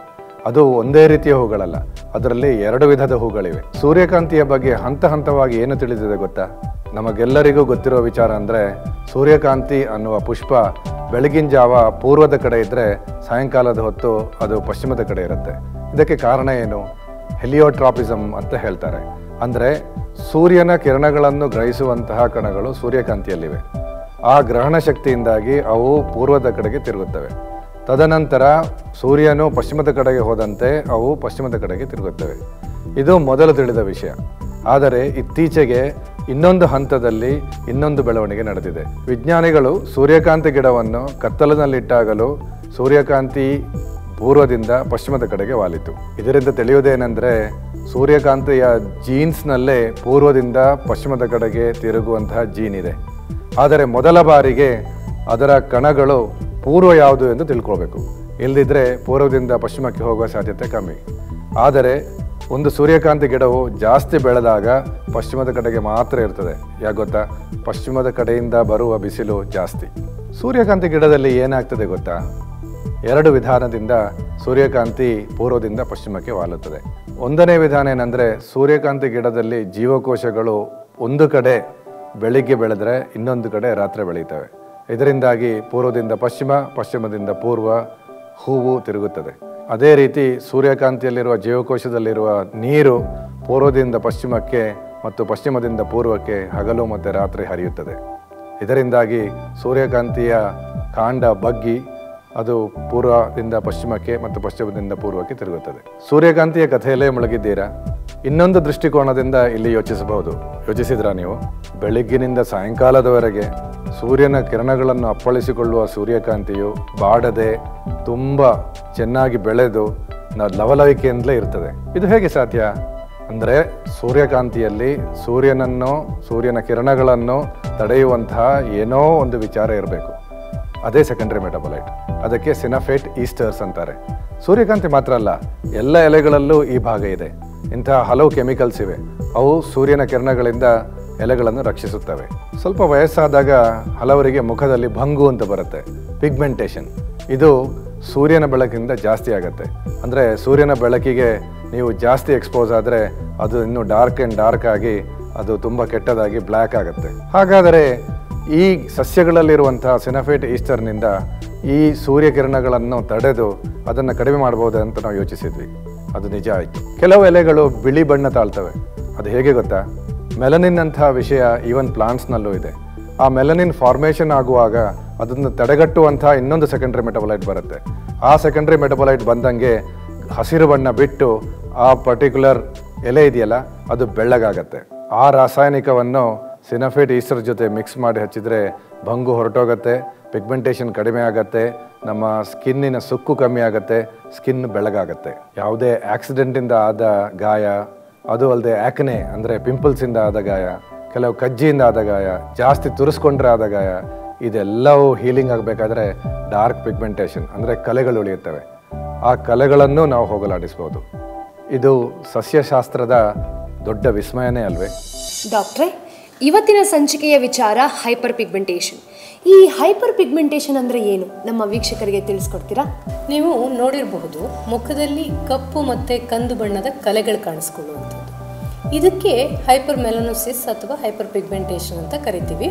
ಅದು ಒಂದೇ ರೀತಿಯ ಹೂಗಳಲ್ಲ ಅದರಲ್ಲಿ ಎರಡು ವಿಧದ ಹೂಗಳಿವೆ ಸೂರ್ಯಕಾಂತಿಯ ಬಗ್ಗೆ ಹಂತ ಹಂತವಾಗಿ ಏನು ತಿಳಿದಿದೆ ಗೊತ್ತಾ ನಮಗೆಲ್ಲರಿಗೂ ಗೊತ್ತಿರೋ ವಿಚಾರ ಅಂದರೆ ಸೂರ್ಯಕಾಂತಿ ಅನ್ನುವ ಪುಷ್ಪ ಬೆಳಗಿನ ಜಾವ ಪೂರ್ವದ ಕಡೆ ಇದ್ದರೆ ಸಾಯಂಕಾಲದ ಹೊತ್ತು ಅದು ಪಶ್ಚಿಮದ ಕಡೆ ಇರುತ್ತೆ ಇದಕ್ಕೆ ಕಾರಣ ಏನು ಹೆಲಿಯೋಟ್ರಾಪಿಸಮ್ ಅಂತ ಹೇಳ್ತಾರೆ ಅಂದರೆ ಸೂರ್ಯನ ಕಿರಣಗಳನ್ನು ಗ್ರಹಿಸುವಂತಹ ಕಣಗಳು ಸೂರ್ಯಕಾಂತಿಯಲ್ಲಿವೆ ಆ ಗ್ರಹಣ ಶಕ್ತಿಯಿಂದಾಗಿ ಅವು ಪೂರ್ವದ ಕಡೆಗೆ ತಿರುಗುತ್ತವೆ ತದನಂತರ ಸೂರ್ಯನು ಪಶ್ಚಿಮದ ಕಡೆಗೆ ಹೋದಂತೆ ಅವು ಪಶ್ಚಿಮದ ಕಡೆಗೆ ತಿರುಗುತ್ತವೆ ಇದು ಮೊದಲು ತಿಳಿದ ವಿಷಯ ಆದರೆ ಇತ್ತೀಚೆಗೆ ಇನ್ನೊಂದು ಹಂತದಲ್ಲಿ ಇನ್ನೊಂದು ಬೆಳವಣಿಗೆ ನಡೆದಿದೆ ವಿಜ್ಞಾನಿಗಳು ಸೂರ್ಯಕಾಂತಿ ಗಿಡವನ್ನು ಕತ್ತಲಿನಲ್ಲಿಟ್ಟಾಗಲೂ ಸೂರ್ಯಕಾಂತಿ ಪೂರ್ವದಿಂದ ಪಶ್ಚಿಮದ ಕಡೆಗೆ ವಾಲಿತು ಇದರಿಂದ ತಿಳಿಯುವುದೇನೆಂದರೆ ಸೂರ್ಯಕಾಂತಿಯ ಜೀನ್ಸ್ನಲ್ಲೇ ಪೂರ್ವದಿಂದ ಪಶ್ಚಿಮದ ಕಡೆಗೆ ತಿರುಗುವಂತಹ ಜೀನ್ ಇದೆ ಆದರೆ ಮೊದಲ ಬಾರಿಗೆ ಅದರ ಕಣಗಳು ಪೂರ್ವ ಯಾವುದು ಎಂದು ತಿಳ್ಕೊಳ್ಬೇಕು ಇಲ್ಲದಿದ್ದರೆ ಪೂರ್ವದಿಂದ ಪಶ್ಚಿಮಕ್ಕೆ ಹೋಗುವ ಸಾಧ್ಯತೆ ಕಮ್ಮಿ ಆದರೆ ಒಂದು ಸೂರ್ಯಕಾಂತಿ ಗಿಡವು ಜಾಸ್ತಿ ಬೆಳೆದಾಗ ಪಶ್ಚಿಮದ ಕಡೆಗೆ ಮಾತ್ರ ಇರ್ತದೆ ಯಾಕೆ ಗೊತ್ತಾ ಪಶ್ಚಿಮದ ಕಡೆಯಿಂದ ಬರುವ ಬಿಸಿಲು ಜಾಸ್ತಿ ಸೂರ್ಯಕಾಂತಿ ಗಿಡದಲ್ಲಿ ಏನಾಗ್ತದೆ ಗೊತ್ತಾ ಎರಡು ವಿಧಾನದಿಂದ ಸೂರ್ಯಕಾಂತಿ ಪೂರ್ವದಿಂದ ಪಶ್ಚಿಮಕ್ಕೆ ವಾಲುತ್ತದೆ ಒಂದನೇ ವಿಧಾನ ಏನಂದರೆ ಸೂರ್ಯಕಾಂತಿ ಗಿಡದಲ್ಲಿ ಜೀವಕೋಶಗಳು ಒಂದು ಕಡೆ ಬೆಳಿಗ್ಗೆ ಬೆಳೆದ್ರೆ ಇನ್ನೊಂದು ಕಡೆ ರಾತ್ರಿ ಬೆಳೀತವೆ ಇದರಿಂದಾಗಿ ಪೂರ್ವದಿಂದ ಪಶ್ಚಿಮ ಪಶ್ಚಿಮದಿಂದ ಪೂರ್ವ ಹೂವು ತಿರುಗುತ್ತದೆ ಅದೇ ರೀತಿ ಸೂರ್ಯಕಾಂತಿಯಲ್ಲಿರುವ ಜೀವಕೋಶದಲ್ಲಿರುವ ನೀರು ಪೂರ್ವದಿಂದ ಪಶ್ಚಿಮಕ್ಕೆ ಮತ್ತು ಪಶ್ಚಿಮದಿಂದ ಪೂರ್ವಕ್ಕೆ ಹಗಲು ಮತ್ತು ರಾತ್ರಿ ಹರಿಯುತ್ತದೆ ಇದರಿಂದಾಗಿ ಸೂರ್ಯಕಾಂತಿಯ ಕಾಂಡ ಬಗ್ಗಿ ಅದು ಪೂರ್ವದಿಂದ ಪಶ್ಚಿಮಕ್ಕೆ ಮತ್ತು ಪಶ್ಚಿಮದಿಂದ ಪೂರ್ವಕ್ಕೆ ತಿರುಗುತ್ತದೆ ಸೂರ್ಯಕಾಂತಿಯ ಕಥೆಯಲ್ಲೇ ಮುಳುಗಿದ್ದೀರಾ ಇನ್ನೊಂದು ದೃಷ್ಟಿಕೋನದಿಂದ ಇಲ್ಲಿ ಯೋಚಿಸಬಹುದು ಯೋಚಿಸಿದ್ರಾ ನೀವು ಬೆಳಗ್ಗಿನಿಂದ ಸಾಯಂಕಾಲದವರೆಗೆ ಸೂರ್ಯನ ಕಿರಣಗಳನ್ನು ಅಪ್ಪಳಿಸಿಕೊಳ್ಳುವ ಸೂರ್ಯಕಾಂತಿಯು ಬಾಡದೆ ತುಂಬ ಚೆನ್ನಾಗಿ ಬೆಳೆದು ನ- ಲವಲವಿಕೆಯಿಂದಲೇ ಇರ್ತದೆ ಇದು ಹೇಗೆ ಸಾಧ್ಯ ಅಂದರೆ ಸೂರ್ಯಕಾಂತಿಯಲ್ಲಿ ಸೂರ್ಯನನ್ನು ಸೂರ್ಯನ ಕಿರಣಗಳನ್ನು ತಡೆಯುವಂತಹ ಏನೋ ಒಂದು ವಿಚಾರ ಇರಬೇಕು ಅದೇ ಸೆಕೆಂಡರಿ ಮೆಟಬಲೈಟ್ ಅದಕ್ಕೆ ಸಿನಫೇಟ್ ಈಸ್ಟರ್ಸ್ ಅಂತಾರೆ ಸೂರ್ಯಕಾಂತಿ ಮಾತ್ರ ಅಲ್ಲ ಎಲ್ಲ ಎಲೆಗಳಲ್ಲೂ ಈ ಭಾಗ ಇದೆ ಇಂತಹ ಹಲವು ಕೆಮಿಕಲ್ಸ್ ಇವೆ ಅವು ಸೂರ್ಯನ ಕಿರಣಗಳಿಂದ ಎಲೆಗಳನ್ನು ರಕ್ಷಿಸುತ್ತವೆ ಸ್ವಲ್ಪ ವಯಸ್ಸಾದಾಗ ಹಲವರಿಗೆ ಮುಖದಲ್ಲಿ ಭಂಗು ಅಂತ ಬರುತ್ತೆ ಪಿಗ್ಮೆಂಟೇಷನ್ ಇದು ಸೂರ್ಯನ ಬೆಳಕಿಂದ ಜಾಸ್ತಿ ಆಗುತ್ತೆ ಅಂದರೆ ಸೂರ್ಯನ ಬೆಳಕಿಗೆ ನೀವು ಜಾಸ್ತಿ ಎಕ್ಸ್ಪೋಸ್ ಆದರೆ ಅದು ಇನ್ನೂ ಡಾರ್ಕ್ ಆ್ಯಂಡ್ ಡಾರ್ಕ್ ಆಗಿ ಅದು ತುಂಬ ಕೆಟ್ಟದಾಗಿ ಬ್ಲ್ಯಾಕ್ ಆಗುತ್ತೆ ಹಾಗಾದರೆ ಈ ಸಸ್ಯಗಳಲ್ಲಿರುವಂತಹ ಸಿನಫೇಟ್ ಈಸ್ಟರ್ನಿಂದ ಈ ಸೂರ್ಯಕಿರಣಗಳನ್ನು ತಡೆದು ಅದನ್ನು ಕಡಿಮೆ ಮಾಡ್ಬೋದು ಅಂತ ನಾವು ಯೋಚಿಸಿದ್ವಿ ಅದು ನಿಜ ಆಯಿತು ಕೆಲವು ಎಲೆಗಳು ಬಿಳಿ ಬಣ್ಣ ತಾಳ್ತವೆ ಅದು ಹೇಗೆ ಗೊತ್ತಾ ಮೆಲನಿನ್ ಅಂತಹ ವಿಷಯ ಈವನ್ ಪ್ಲಾಂಟ್ಸ್ನಲ್ಲೂ ಇದೆ ಆ ಮೆಲನಿನ್ ಫಾರ್ಮೇಷನ್ ಆಗುವಾಗ ಅದನ್ನು ತಡೆಗಟ್ಟುವಂತಹ ಇನ್ನೊಂದು ಸೆಕೆಂಡರಿ ಮೆಟಬಲೈಟ್ ಬರುತ್ತೆ ಆ ಸೆಕೆಂಡರಿ ಮೆಟಬಲೈಟ್ ಬಂದಂಗೆ ಹಸಿರು ಬಣ್ಣ ಬಿಟ್ಟು ಆ ಪರ್ಟಿಕ್ಯುಲರ್ ಎಲೆ ಇದೆಯಲ್ಲ ಅದು ಬೆಳ್ಳಗಾಗತ್ತೆ ಆ ರಾಸಾಯನಿಕವನ್ನು ಸಿನಫೇಟ್ ಈಸ್ಟರ್ ಜೊತೆ ಮಿಕ್ಸ್ ಮಾಡಿ ಹಚ್ಚಿದ್ರೆ ಭಂಗು ಹೊರಟೋಗತ್ತೆ ಪಿಗ್ಮೆಂಟೇಷನ್ ಕಡಿಮೆ ಆಗತ್ತೆ ನಮ್ಮ ಸ್ಕಿನ್ನಿನ ಸುಕ್ಕು ಕಮ್ಮಿ ಆಗತ್ತೆ ಸ್ಕಿನ್ ಬೆಳಗಾಗತ್ತೆ ಯಾವುದೇ ಆಕ್ಸಿಡೆಂಟಿಂದ ಆದ ಗಾಯ ಅದು ಅಲ್ಲದೆ ಆ್ಯಕ್ನೆ ಅಂದರೆ ಪಿಂಪಲ್ಸಿಂದ ಆದ ಗಾಯ ಕೆಲವು ಕಜ್ಜಿಯಿಂದ ಆದ ಗಾಯ ಜಾಸ್ತಿ ತುರಿಸ್ಕೊಂಡ್ರೆ ಆದ ಗಾಯ ಇದೆಲ್ಲವೂ ಹೀಲಿಂಗ್ ಆಗಬೇಕಾದ್ರೆ ಡಾರ್ಕ್ ಪಿಗ್ಮೆಂಟೇಷನ್ ಅಂದರೆ ಕಲೆಗಳು ಉಳಿಯುತ್ತವೆ ಆ ಕಲೆಗಳನ್ನು ನಾವು ಹೋಗಲಾಡಿಸ್ಬೋದು ಇದು ಸಸ್ಯಶಾಸ್ತ್ರದ ದೊಡ್ಡ ವಿಸ್ಮಯನೇ ಅಲ್ವೇ ಡಾಕ್ಟ್ರೆ ಇವತ್ತಿನ ಸಂಚಿಕೆಯ ವಿಚಾರ ಹೈಪರ್ ಪಿಗ್ಮೆಂಟೇಷನ್ ಈ ಹೈಪರ್ ಪಿಗ್ಮೆಂಟೇಷನ್ ಅಂದರೆ ಏನು ನಮ್ಮ ವೀಕ್ಷಕರಿಗೆ ತಿಳಿಸ್ಕೊಡ್ತೀರಾ ನೀವು ನೋಡಿರಬಹುದು ಮುಖದಲ್ಲಿ ಕಪ್ಪು ಮತ್ತು ಕಂದು ಬಣ್ಣದ ಕಲೆಗಳು ಕಾಣಿಸ್ಕೊಳ್ಳುವಂಥದ್ದು ಇದಕ್ಕೆ ಹೈಪರ್ ಮೆಲನೋಸಿಸ್ ಅಥವಾ ಹೈಪರ್ ಪಿಗ್ಮೆಂಟೇಷನ್ ಅಂತ ಕರಿತೀವಿ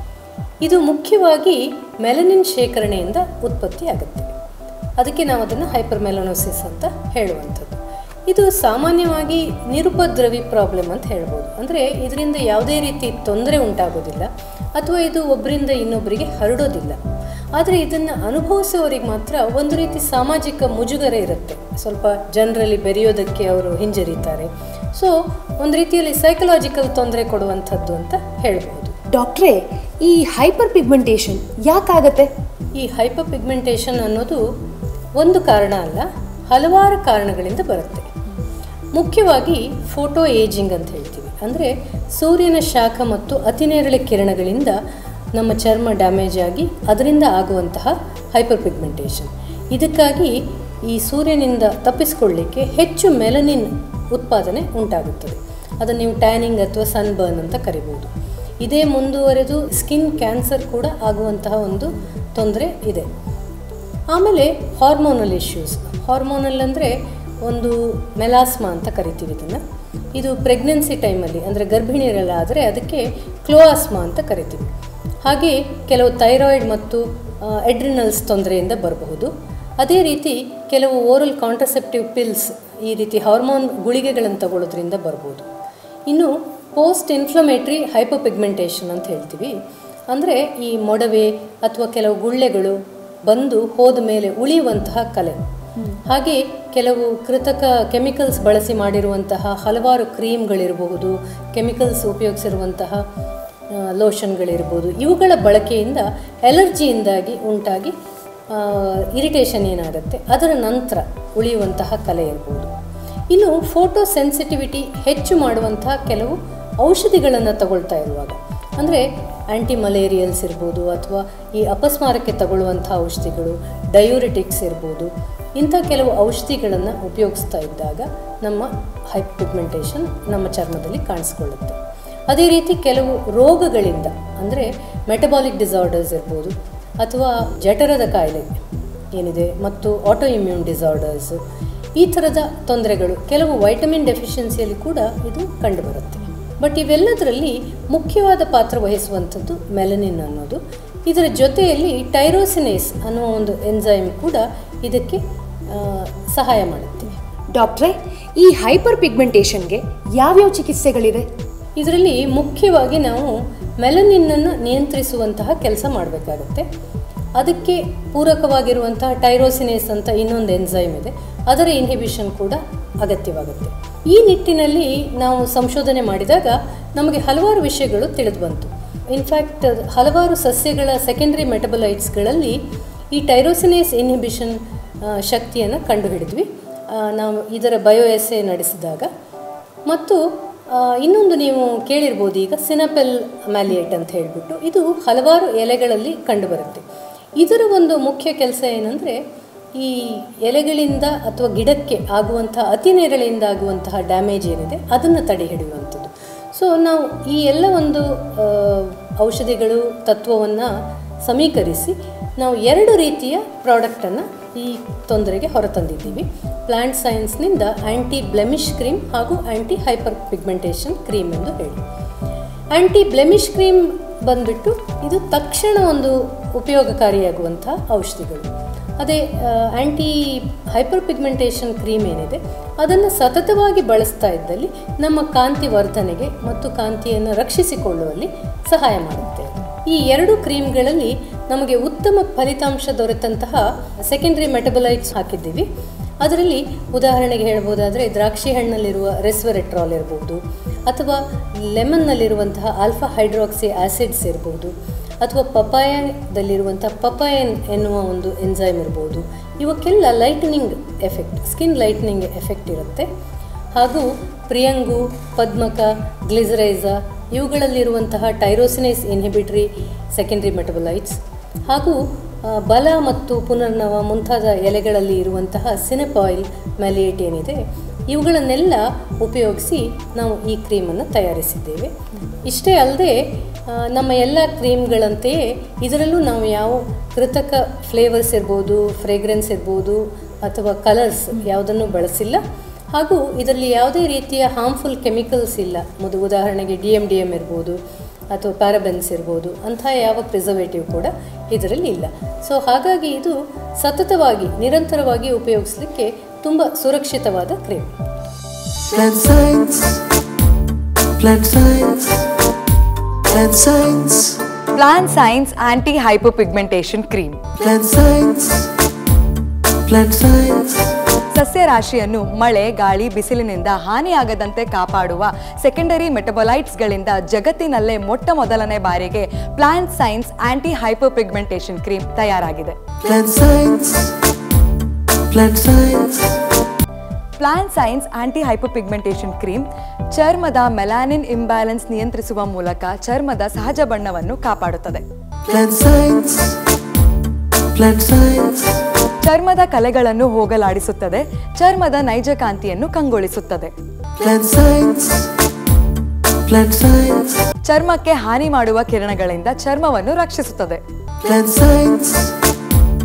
ಇದು ಮುಖ್ಯವಾಗಿ ಮೆಲನಿನ್ ಶೇಖರಣೆಯಿಂದ ಉತ್ಪತ್ತಿ ಆಗುತ್ತೆ ಅದಕ್ಕೆ ನಾವು ಅದನ್ನು ಹೈಪರ್ ಮೆಲನೋಸಿಸ್ ಅಂತ ಹೇಳುವಂಥದ್ದು ಇದು ಸಾಮಾನ್ಯವಾಗಿ ನಿರುಪದ್ರವಿ ಪ್ರಾಬ್ಲಮ್ ಅಂತ ಹೇಳ್ಬೋದು ಅಂದರೆ ಇದರಿಂದ ಯಾವುದೇ ರೀತಿ ತೊಂದರೆ ಉಂಟಾಗೋದಿಲ್ಲ ಅಥವಾ ಇದು ಒಬ್ಬರಿಂದ ಇನ್ನೊಬ್ಬರಿಗೆ ಹರಡೋದಿಲ್ಲ ಆದರೆ ಇದನ್ನು ಅನುಭವಿಸೋರಿಗೆ ಮಾತ್ರ ಒಂದು ರೀತಿ ಸಾಮಾಜಿಕ ಮುಜುಗರ ಇರುತ್ತೆ ಸ್ವಲ್ಪ ಜನರಲ್ಲಿ ಬೆರೆಯೋದಕ್ಕೆ ಅವರು ಹಿಂಜರಿತಾರೆ ಸೊ ಒಂದು ರೀತಿಯಲ್ಲಿ ಸೈಕಲಾಜಿಕಲ್ ತೊಂದರೆ ಕೊಡುವಂಥದ್ದು ಅಂತ ಹೇಳ್ಬೋದು ಡಾಕ್ಟ್ರೇ ಈ ಹೈಪರ್ ಪಿಗ್ಮೆಂಟೇಷನ್ ಯಾಕಾಗತ್ತೆ ಈ ಹೈಪರ್ ಪಿಗ್ಮೆಂಟೇಷನ್ ಅನ್ನೋದು ಒಂದು ಕಾರಣ ಅಲ್ಲ ಹಲವಾರು ಕಾರಣಗಳಿಂದ ಬರುತ್ತೆ ಮುಖ್ಯವಾಗಿ ಫೋಟೋ ಏಜಿಂಗ್ ಅಂತ ಹೇಳ್ತೀವಿ ಅಂದರೆ ಸೂರ್ಯನ ಶಾಖ ಮತ್ತು ಅತಿನೇರಳೆ ಕಿರಣಗಳಿಂದ ನಮ್ಮ ಚರ್ಮ ಡ್ಯಾಮೇಜ್ ಆಗಿ ಅದರಿಂದ ಆಗುವಂತಹ ಹೈಪರ್ ಪಿಗ್ಮೆಂಟೇಷನ್ ಇದಕ್ಕಾಗಿ ಈ ಸೂರ್ಯನಿಂದ ತಪ್ಪಿಸಿಕೊಳ್ಳಿಕ್ಕೆ ಹೆಚ್ಚು ಮೆಲನಿನ್ ಉತ್ಪಾದನೆ ಉಂಟಾಗುತ್ತದೆ ಅದನ್ನು ನೀವು ಟ್ಯಾನಿಂಗ್ ಅಥವಾ ಸನ್ಬರ್ನ್ ಅಂತ ಕರಿಬೋದು ಇದೇ ಮುಂದುವರೆದು ಸ್ಕಿನ್ ಕ್ಯಾನ್ಸರ್ ಕೂಡ ಆಗುವಂತಹ ಒಂದು ತೊಂದರೆ ಇದೆ ಆಮೇಲೆ ಹಾರ್ಮೋನಲ್ ಇಶ್ಯೂಸ್ ಹಾರ್ಮೋನಲ್ ಅಂದರೆ ಒಂದು ಮೆಲಾಸ್ಮಾ ಅಂತ ಕರಿತೀವಿ ಇದನ್ನು ಇದು ಪ್ರೆಗ್ನೆನ್ಸಿ ಟೈಮಲ್ಲಿ ಅಂದರೆ ಗರ್ಭಿಣಿಯರೆಲ್ಲ ಆದರೆ ಅದಕ್ಕೆ ಕ್ಲೋಆಸ್ಮಾ ಅಂತ ಕರಿತೀವಿ ಹಾಗೆ ಕೆಲವು ಥೈರಾಯ್ಡ್ ಮತ್ತು ಎಡ್ರಿನಲ್ಸ್ ತೊಂದರೆಯಿಂದ ಬರಬಹುದು ಅದೇ ರೀತಿ ಕೆಲವು ಓರಲ್ ಕಾಂಟ್ರಸೆಪ್ಟಿವ್ ಪಿಲ್ಸ್ ಈ ರೀತಿ ಹಾರ್ಮೋನ್ ಗುಳಿಗೆಗಳನ್ನು ತಗೊಳ್ಳೋದ್ರಿಂದ ಬರ್ಬೋದು ಇನ್ನು ಪೋಸ್ಟ್ ಇನ್ಫ್ಲಮೇಟ್ರಿ ಹೈಪೋಪಿಗ್ಮೆಂಟೇಷನ್ ಅಂತ ಹೇಳ್ತೀವಿ ಅಂದರೆ ಈ ಮೊಡವೆ ಅಥವಾ ಕೆಲವು ಗುಳ್ಳೆಗಳು ಬಂದು ಹೋದ ಮೇಲೆ ಉಳಿಯುವಂತಹ ಕಲೆ ಹಾಗೆ ಕೆಲವು ಕೃತಕ ಕೆಮಿಕಲ್ಸ್ ಬಳಸಿ ಮಾಡಿರುವಂತಹ ಹಲವಾರು ಕ್ರೀಮ್ಗಳಿರಬಹುದು ಕೆಮಿಕಲ್ಸ್ ಉಪಯೋಗಿಸಿರುವಂತಹ ಆ, ಲೋಷನ್ಗಳಿರ್ಬೋದು ಇವುಗಳ ಬಳಕೆಯಿಂದ ಎಲರ್ಜಿಯಿಂದಾಗಿ ಉಂಟಾಗಿ ಇರಿಟೇಷನ್ ಏನಾಗುತ್ತೆ ಅದರ ನಂತರ ಉಳಿಯುವಂತಹ ಕಲೆ ಇರ್ಬೋದು ಇನ್ನು ಫೋಟೋ ಸೆನ್ಸಿಟಿವಿಟಿ ಹೆಚ್ಚು ಮಾಡುವಂತಹ ಕೆಲವು ಔಷಧಿಗಳನ್ನು ತಗೊಳ್ತಾ ಇರುವಾಗ ಅಂದರೆ ಆ್ಯಂಟಿ ಮಲೇರಿಯಲ್ಸ್ ಇರ್ಬೋದು ಅಥವಾ ಈ ಅಪಸ್ಮಾರಕ್ಕೆ ತಗೊಳ್ಳುವಂಥ ಔಷಧಿಗಳು ಡಯೂರಿಟಿಕ್ಸ್ ಇರ್ಬೋದು ಇಂಥ ಕೆಲವು ಔಷಧಿಗಳನ್ನು ಉಪಯೋಗಿಸ್ತಾ ಇದ್ದಾಗ ನಮ್ಮ ಹೈಪಿಗ್ಮೆಂಟೇಷನ್ ನಮ್ಮ ಚರ್ಮದಲ್ಲಿ ಕಾಣಿಸ್ಕೊಳ್ಳುತ್ತೆ ಅದೇ ರೀತಿ ಕೆಲವು ರೋಗಗಳಿಂದ ಅಂದರೆ ಮೆಟಬಾಲಿಕ್ ಡಿಸಾರ್ಡರ್ಸ್ ಇರ್ಬೋದು ಅಥವಾ ಜಠರದ ಕಾಯಿಲೆ ಏನಿದೆ ಮತ್ತು ಆಟೋ ಇಮ್ಯೂನ್ ಡಿಸಾರ್ಡರ್ಸ್ ಈ ಥರದ ತೊಂದರೆಗಳು ಕೆಲವು ವೈಟಮಿನ್ ಡೆಫಿಷಿಯನ್ಸಿಯಲ್ಲಿ ಕೂಡ ಇದು ಕಂಡುಬರುತ್ತೆ ಬಟ್ ಇವೆಲ್ಲದರಲ್ಲಿ ಮುಖ್ಯವಾದ ಪಾತ್ರ ವಹಿಸುವಂಥದ್ದು ಮೆಲನಿನ್ ಅನ್ನೋದು ಇದರ ಜೊತೆಯಲ್ಲಿ ಟೈರೋಸಿನೇಸ್ ಅನ್ನುವ ಒಂದು ಎಂಜೈಮ್ ಕೂಡ ಇದಕ್ಕೆ ಆ, ಸಹಾಯ ಮಾಡುತ್ತೆ ಡಾಕ್ಟ್ರೇ ಈ ಹೈಪರ್ ಪಿಗ್ಮೆಂಟೇಷನ್ಗೆ ಯಾವ್ಯಾವ ಚಿಕಿತ್ಸೆಗಳಿದೆ ಇದರಲ್ಲಿ ಮುಖ್ಯವಾಗಿ ನಾವು ಮೆಲನಿನ್ನನ್ನು ನಿಯಂತ್ರಿಸುವಂತಹ ಕೆಲಸ ಮಾಡಬೇಕಾಗುತ್ತೆ ಅದಕ್ಕೆ ಪೂರಕವಾಗಿರುವಂತಹ ಟೈರೋಸಿನೇಸ್ ಅಂತ ಇನ್ನೊಂದು ಎನ್ಸೈಮ್ ಇದೆ ಅದರ ಇನ್ಹಿಬಿಷನ್ ಕೂಡ ಅಗತ್ಯವಾಗುತ್ತೆ ಈ ನಿಟ್ಟಿನಲ್ಲಿ ನಾವು ಸಂಶೋಧನೆ ಮಾಡಿದಾಗ ನಮಗೆ ಹಲವಾರು ವಿಷಯಗಳು ತಿಳಿದು ಬಂತು ಇನ್ಫ್ಯಾಕ್ಟ್ ಹಲವಾರು ಸಸ್ಯಗಳ ಸೆಕೆಂಡರಿ ಮೆಟಬಲೈಟ್ಸ್ಗಳಲ್ಲಿ ಈ ಟೈರೋಸಿನೇಸ್ ಇನ್ಹಿಬಿಷನ್ ಶಕ್ತಿಯನ್ನು ಕಂಡುಹಿಡಿದ್ವಿ ಆ, ನಾವು ಇದರ ಬಯೋ ಎಸ್ಸೆ ನಡೆಸಿದಾಗ ಮತ್ತು ಆ, ಇನ್ನೊಂದು ನೀವು ಕೇಳಿರ್ಬೋದು ಈಗ ಸಿನಪೆಲ್ ಮ್ಯಾಲಿಯೇಟ್ ಅಂತ ಹೇಳಿಬಿಟ್ಟು ಇದು ಹಲವಾರು ಎಲೆಗಳಲ್ಲಿ ಕಂಡುಬರುತ್ತೆ ಇದರ ಒಂದು ಮುಖ್ಯ ಕೆಲಸ ಏನಂದರೆ ಈ ಎಲೆಗಳಿಂದ ಅಥವಾ ಗಿಡಕ್ಕೆ ಆಗುವಂಥ ಅತಿ ನೆರಳಿಂದ ಆಗುವಂತಹ ಡ್ಯಾಮೇಜ್ ಏನಿದೆ ಅದನ್ನು ತಡೆ ಹಿಡಿಯುವಂಥದ್ದು ಸೊ ನಾವು ಈ ಎಲ್ಲ ಒಂದು ಆ, ಔಷಧಿಗಳು ತತ್ವವನ್ನು ಸಮೀಕರಿಸಿ ನಾವು ಎರಡು ರೀತಿಯ ಪ್ರಾಡಕ್ಟನ್ನು ಈ ತೊಂದರೆಗೆ ಹೊರತಂದಿದ್ದೀವಿ ಪ್ಲಾಂಟ್ ಸೈನ್ಸ್ನಿಂದ ಆ್ಯಂಟಿ ಬ್ಲೆಮಿಶ್ ಕ್ರೀಮ್ ಹಾಗೂ ಆ್ಯಂಟಿ ಹೈಪರ್ ಪಿಗ್ಮೆಂಟೇಷನ್ ಕ್ರೀಮ್ ಎಂದು ಹೇಳಿ ಆ್ಯಂಟಿ ಬ್ಲೆಮಿಶ್ ಕ್ರೀಮ್ ಬಂದ್ಬಿಟ್ಟು ಇದು ತಕ್ಷಣ ಒಂದು ಉಪಯೋಗಕಾರಿಯಾಗುವಂಥ ಔಷಧಿಗಳು ಅದೇ ಆ್ಯಂಟಿ ಹೈಪರ್ ಪಿಗ್ಮೆಂಟೇಷನ್ ಕ್ರೀಮ್ ಏನಿದೆ ಅದನ್ನು ಸತತವಾಗಿ ಬಳಸ್ತಾ ಇದ್ದಲ್ಲಿ ನಮ್ಮ ಕಾಂತಿ ವರ್ಧನೆಗೆ ಮತ್ತು ಕಾಂತಿಯನ್ನು ರಕ್ಷಿಸಿಕೊಳ್ಳುವಲ್ಲಿ ಸಹಾಯ ಮಾಡುತ್ತೆ ಈ ಎರಡು ಕ್ರೀಮ್ಗಳಲ್ಲಿ ನಮಗೆ ಉತ್ತಮ ಫಲಿತಾಂಶ ದೊರೆತಂತಹ ಸೆಕೆಂಡರಿ ಮೆಟಬಲೈಟ್ಸ್ ಹಾಕಿದ್ದೀವಿ ಅದರಲ್ಲಿ ಉದಾಹರಣೆಗೆ ಹೇಳ್ಬೋದಾದರೆ ದ್ರಾಕ್ಷಿ ಹಣ್ಣಲ್ಲಿರುವ ರೆಸ್ವೆರೆಟ್ರಾಲ್ ಇರ್ಬೋದು ಅಥವಾ ಲೆಮನ್ನಲ್ಲಿರುವಂತಹ ಆಲ್ಫಾ ಹೈಡ್ರಾಕ್ಸಿ ಆಸಿಡ್ಸ್ ಇರ್ಬೋದು ಅಥವಾ ಪಪಾಯದಲ್ಲಿರುವಂಥ ಪಪಾಯನ್ ಎನ್ನುವ ಒಂದು ಎನ್ಸೈಮ್ ಇರ್ಬೋದು ಇವಕ್ಕೆಲ್ಲ lightening effect skin lightening effect ಇರುತ್ತೆ ಹಾಗೂ ಪ್ರಿಯಂಗು ಪದ್ಮಕ ಗ್ಲಿಸರೈಸಾ ಇವುಗಳಲ್ಲಿರುವಂತಹ ಟೈರೋಸಿನೈಸ್ ಇನ್ಹಿಬಿಟ್ರಿ ಸೆಕೆಂಡರಿ ಮೆಟಬಲೈಟ್ಸ್ ಹಾಗೂ ಆ, ಬಲ ಮತ್ತು ಪುನರ್ನವ ಮುಂತಾದ ಎಲೆಗಳಲ್ಲಿ ಇರುವಂತಹ ಸಿನೆಪಾಯಿಲ್ ಮ್ಯಾಲಿಯೇಟ್ ಏನಿದೆ ಇವುಗಳನ್ನೆಲ್ಲ ಉಪಯೋಗಿಸಿ ನಾವು ಈ ಕ್ರೀಮನ್ನು ತಯಾರಿಸಿದ್ದೇವೆ ಇಷ್ಟೇ ಅಲ್ಲದೆ ಆ, ನಮ್ಮ ಎಲ್ಲ ಕ್ರೀಮ್ಗಳಂತೆಯೇ ಇದರಲ್ಲೂ ನಾವು ಯಾವ ಕೃತಕ ಫ್ಲೇವರ್ಸ್ ಇರ್ಬೋದು ಫ್ರೇಗ್ರೆನ್ಸ್ ಇರ್ಬೋದು ಅಥವಾ ಕಲರ್ಸ್ ಯಾವುದನ್ನು ಬಳಸಿಲ್ಲ ಹಾಗೂ ಇದರಲ್ಲಿ ಯಾವುದೇ ರೀತಿಯ ಹಾರ್ಮ್ಫುಲ್ ಕೆಮಿಕಲ್ಸ್ ಇಲ್ಲ ಮೊದ ಉದಾಹರಣೆಗೆ ಡಿ ಎಮ್ ಡಿ ಎಮ್ ಇರ್ಬೋದು ಅಥವಾ ಪ್ಯಾರಬೆನ್ಸ್ ಇರ್ಬೋದು ಅಂಥ ಯಾವ ಪ್ರಿಸರ್ವೇಟಿವ್ ಕೂಡ ಇದರಲ್ಲಿ ಇಲ್ಲ ಸೊ ಹಾಗಾಗಿ ಇದು ಸತತವಾಗಿ ನಿರಂತರವಾಗಿ ಉಪಯೋಗಿಸಲಿಕ್ಕೆ ತುಂಬ ಸುರಕ್ಷಿತವಾದ cream Plant science. Plant science. Plant science. Plant science anti hypopigmentation cream Plant science. Plant science. ಸಸ್ಯ ರಾಶಿಯನ್ನು ಮಳೆ ಗಾಳಿ ಬಿಸಿಲಿನಿಂದ ಹಾನಿಯಾಗದಂತೆ ಕಾಪಾಡುವ ಸೆಕೆಂಡರಿ ಮೆಟಬೊಲೈಟ್ಸ್ಗಳಿಂದ ಜಗತ್ತಿನಲ್ಲೇ ಮೊಟ್ಟ ಮೊದಲನೇ ಬಾರಿಗೆ plant science anti hypopigmentation cream ತಯಾರಾಗಿದೆ Plant science. Plant science. Plant science anti hypopigmentation cream ಚರ್ಮದ ಮೆಲಾನಿನ್ ಇಂಬ್ಯಾಲೆನ್ಸ್ ನಿಯಂತ್ರಿಸುವ ಮೂಲಕ ಚರ್ಮದ ಸಹಜ ಬಣ್ಣವನ್ನು ಕಾಪಾಡುತ್ತದೆ Plant science. Plant science. ಚರ್ಮದ ಕಲೆಗಳನ್ನು ಹೋಗಲಾಡಿಸುತ್ತದೆ ಚರ್ಮದ ನೈಜ ಕಾಂತಿಯನ್ನು ಕಂಗೊಳಿಸುತ್ತದೆ Plant science. Plant science. ಚರ್ಮಕ್ಕೆ ಹಾನಿ ಮಾಡುವ ಕಿರಣಗಳಿಂದ ಚರ್ಮವನ್ನು ರಕ್ಷಿಸುತ್ತದೆ Plant science.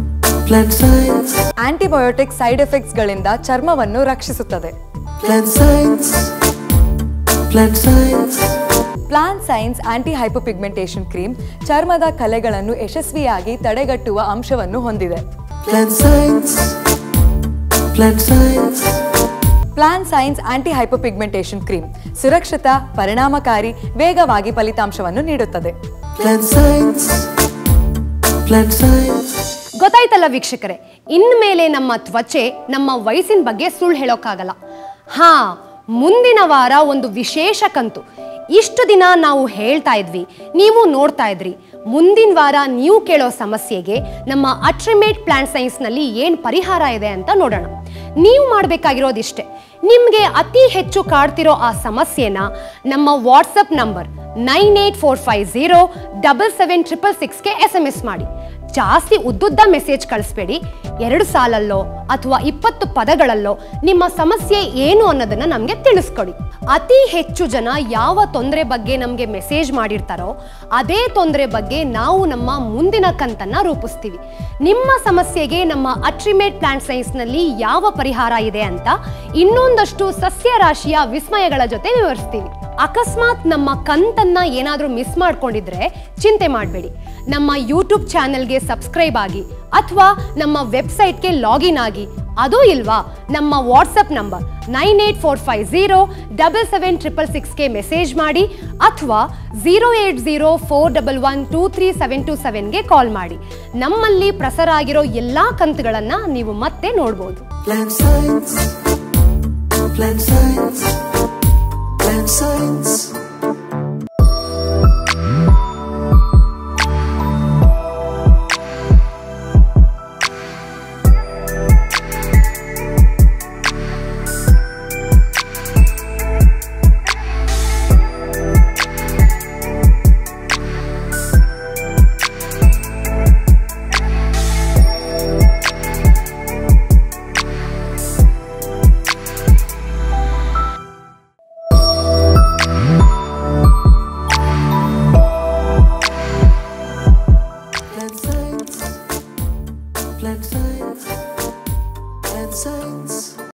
Plant science, antibiotic side ಎಫೆಕ್ಟ್ಸ್ಗಳಿಂದ ಚರ್ಮವನ್ನು ರಕ್ಷಿಸುತ್ತದೆ plant science, plant science, plant science anti hypopigmentation cream ಚರ್ಮದ ಕಲೆಗಳನ್ನು ಯಶಸ್ವಿಯಾಗಿ ತಡೆಗಟ್ಟುವ ಅಂಶವನ್ನು ಹೊಂದಿದೆ plant science, plant science, plant science anti hypopigmentation cream ಸುರಕ್ಷಿತ ಪರಿಣಾಮಕಾರಿ ವೇಗವಾಗಿ ಫಲಿತಾಂಶವನ್ನು ನೀಡುತ್ತದೆ plant science, plant science, ಗೊತ್ತಾಯ್ತಲ್ಲ ವೀಕ್ಷಕರೇ ಇನ್ಮೇಲೆ ನಮ್ಮ ತ್ವಚೆ ನಮ್ಮ ವಯಸ್ಸಿನ ಬಗ್ಗೆ ಸುಳ್ಳು ಹೇಳೋಕ್ಕಾಗಲ್ಲ ಹಾ ಮುಂದಿನ ವಾರ ಒಂದು ವಿಶೇಷ ಕಂತು ಇಷ್ಟು ದಿನ ನಾವು ಹೇಳ್ತಾ ಇದ್ವಿ ನೀವು ನೋಡ್ತಾ ಇದ್ರಿ ಮುಂದಿನ ವಾರ ನೀವು ಕೇಳೋ ಸಮಸ್ಯೆಗೆ ನಮ್ಮ ಅಟ್ರಿಮೇಟ್ ಪ್ಲಾಂಟ್ ಸೈನ್ಸ್ನಲ್ಲಿ ಏನು ಪರಿಹಾರ ಇದೆ ಅಂತ ನೋಡೋಣ ನೀವು ಮಾಡಬೇಕಾಗಿರೋದಿಷ್ಟೇ ನಿಮಗೆ ಅತಿ ಹೆಚ್ಚು ಕಾಡ್ತಿರೋ ಆ ಸಮಸ್ಯೆನ ನಮ್ಮ WhatsApp number nine eight four five zero double seven triple ಸಿಕ್ಸ್ಗೆ ಎಸ್ ಎಮ್ ಎಸ್ ಮಾಡಿ ಜಾಸ್ತಿ ಉದ್ದುದ್ದ ಮೆಸೇಜ್ ಕಳಿಸ್ಬೇಡಿ ಎರಡು ಸಾಲಲ್ಲೋ ಅಥವಾ ಇಪ್ಪತ್ತು ಪದಗಳಲ್ಲೋ ನಿಮ್ಮ ಸಮಸ್ಯೆ ಏನು ಅನ್ನೋದನ್ನ ನಮಗೆ ತಿಳಿಸ್ಕೊಡಿ ಅತಿ ಹೆಚ್ಚು ಜನ ಯಾವ ತೊಂದರೆ ಬಗ್ಗೆ ನಮಗೆ ಮೆಸೇಜ್ ಮಾಡಿರ್ತಾರೋ ಅದೇ ತೊಂದರೆ ಬಗ್ಗೆ ನಾವು ನಮ್ಮ ಮುಂದಿನ ಕಂತನ್ನ ರೂಪಿಸ್ತೀವಿ ನಿಮ್ಮ ಸಮಸ್ಯೆಗೆ ನಮ್ಮ ಅಟ್ರಿಮೇಟ್ ಪ್ಲಾಂಟ್ ಸೈನ್ಸ್ನಲ್ಲಿ ಯಾವ ಪರಿಹಾರ ಇದೆ ಅಂತ ಇನ್ನೊಂದಷ್ಟು ಸಸ್ಯ ರಾಶಿಯ ವಿಸ್ಮಯಗಳ ಜೊತೆ ವಿವರಿಸ್ತೀವಿ ಅಕಸ್ಮಾತ್ ನಮ್ಮ ಕಂತನ್ನ ಏನಾದರೂ ಮಿಸ್ ಮಾಡ್ಕೊಂಡಿದ್ರೆ ಚಿಂತೆ ಮಾಡಬೇಡಿ ನಮ್ಮ ಯೂಟ್ಯೂಬ್ ಚಾನೆಲ್ಗೆ ಸಬ್ಸ್ಕ್ರೈಬ್ ಆಗಿ ಅಥವಾ ನಮ್ಮ ವೆಬ್ಸೈಟ್ಗೆ ಲಾಗಿನ್ ಆಗಿ ಅದೂ ಇಲ್ವಾ ನಮ್ಮ WhatsApp number nine eight four five zero double seven triple ಸಿಕ್ಸ್ಗೆ ಮೆಸೇಜ್ ಮಾಡಿ ಅಥವಾ zero eight zero four double one two three seven two ಸೆವೆನ್ಗೆ ಕಾಲ್ ಮಾಡಿ ನಮ್ಮಲ್ಲಿ ಪ್ರಸಾರ ಆಗಿರೋ ಎಲ್ಲ ಕಂತುಗಳನ್ನು ನೀವು ಮತ್ತೆ ನೋಡ್ಬೋದು plant science, plant science, plant science,